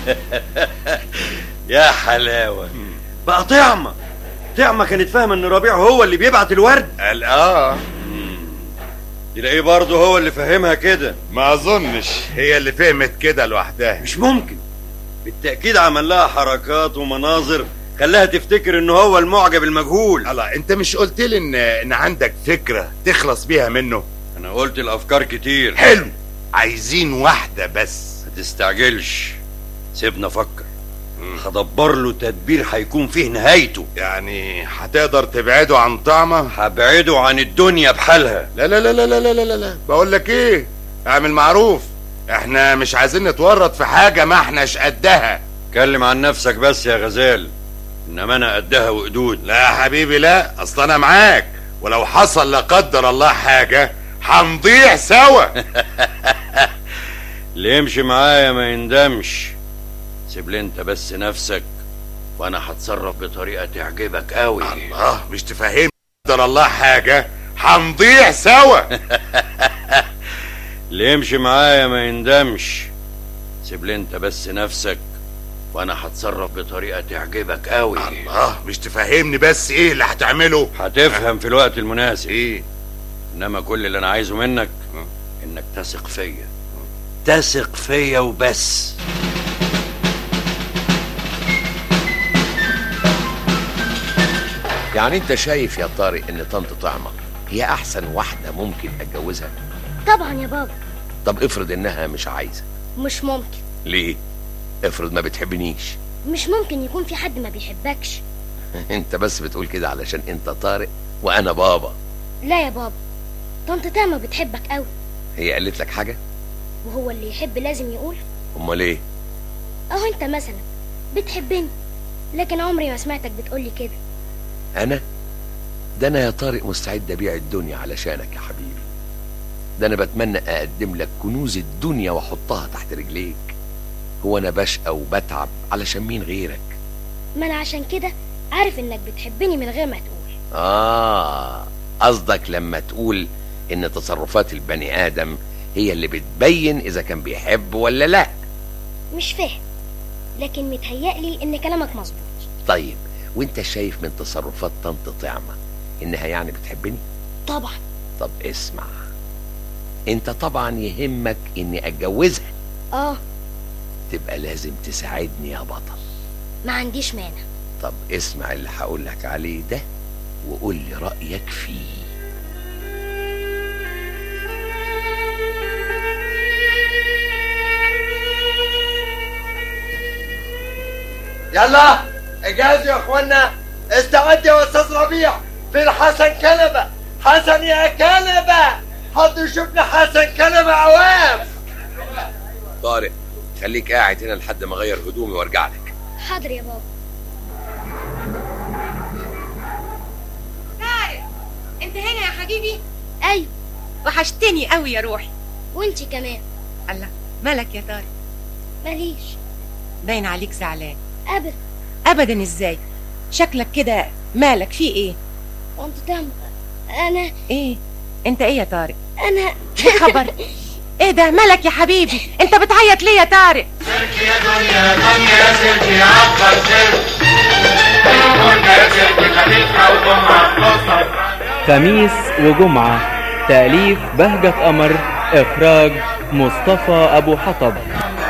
يا حلاوة بقى طعمة طعمة كانت فاهمة ان ربيع هو اللي بيبعت الورد قال اه تلاقيه برضه هو اللي فهمها كده ما اظنش هي اللي فهمت كده لوحدها مش ممكن بالتأكيد عمل لها حركات ومناظر خلاها تفتكر انه هو المعجب المجهول الله انت مش قلت لي ان ان عندك فكره تخلص بيها منه انا قلت الافكار كتير حلو عايزين واحده بس ما تستعجلش سيبنا افكر هدبر له تدبير هيكون فيه نهايته يعني هتقدر تبعده عن طعمه هبعده عن الدنيا بحالها لا لا لا لا لا لا لا لا بقول لك ايه اعمل معروف احنا مش عايزين نتورط في حاجه ما احناش قدها اتكلم عن نفسك بس يا غزال انما انا قدها وقدود لا يا حبيبي لا اصل انا معاك ولو حصل لا قدر الله حاجه هنضيع سوا اللي يمشي معايا ما يندمش سيب لي انت بس نفسك وانا هتصرف بطريقه تعجبك قوي الله مش تفهمني قدر الله حاجه هنضيع سوا اللي يمشي معايا ما يندمش سيب لي انت بس نفسك وانا هتصرف بطريقه تعجبك قوي الله مش تفهمني بس ايه اللي هتعمله هتفهم في الوقت المناسب ايه انما كل اللي انا عايزه منك انك تثق فيا تثق فيا وبس يعني انت شايف يا طارق ان طنط طعمة هي احسن واحدة ممكن اتجوزها طبعا يا بابا طب افرض انها مش عايزة مش ممكن ليه افرض ما بتحبنيش مش ممكن يكون في حد ما بيحبكش انت بس بتقول كده علشان انت طارق وانا بابا لا يا بابا طنط تاما بتحبك قوي هي قالت لك حاجة وهو اللي يحب لازم يقول امال ايه اهو انت مثلا بتحبني لكن عمري ما سمعتك بتقولي كده انا ده انا يا طارق مستعد ابيع الدنيا علشانك يا حبيبي ده انا بتمنى اقدم لك كنوز الدنيا واحطها تحت رجليك هو انا بشقى وبتعب علشان مين غيرك ما انا عشان كده عارف انك بتحبني من غير ما تقول اه قصدك لما تقول ان تصرفات البني ادم هي اللي بتبين اذا كان بيحب ولا لا مش فاهم لكن متهيألي ان كلامك مظبوط طيب وانت شايف من تصرفات طنط طعمة انها يعني بتحبني طبعا طب اسمع انت طبعا يهمك اني اتجوزها اه تبقى لازم تساعدني يا بطل ما عنديش مانع طب اسمع اللي هقول لك عليه ده وقول لي رأيك فيه يلا اجهزوا يا اخوانا استعد يا استاذ ربيع فين حسن كنبه حسن يا كنبه حد يشوف لي حسن كنبه عواف طارق خليك قاعد هنا لحد ما اغير هدومي وارجع لك حاضر يا بابا طارق انت هنا يا حبيبي ايوه وحشتني قوي يا روحي وانتي كمان الله مالك يا طارق ماليش باين عليك زعلان ابدا ابدا ازاي شكلك كده مالك في ايه طنط تاما انا ايه انت ايه يا طارق انا ايه خبر ايه ده مالك يا حبيبي انت بتعيط ليه يا طارق خميس وجمعة تأليف بهجة قمر إخراج مصطفى أبو حطب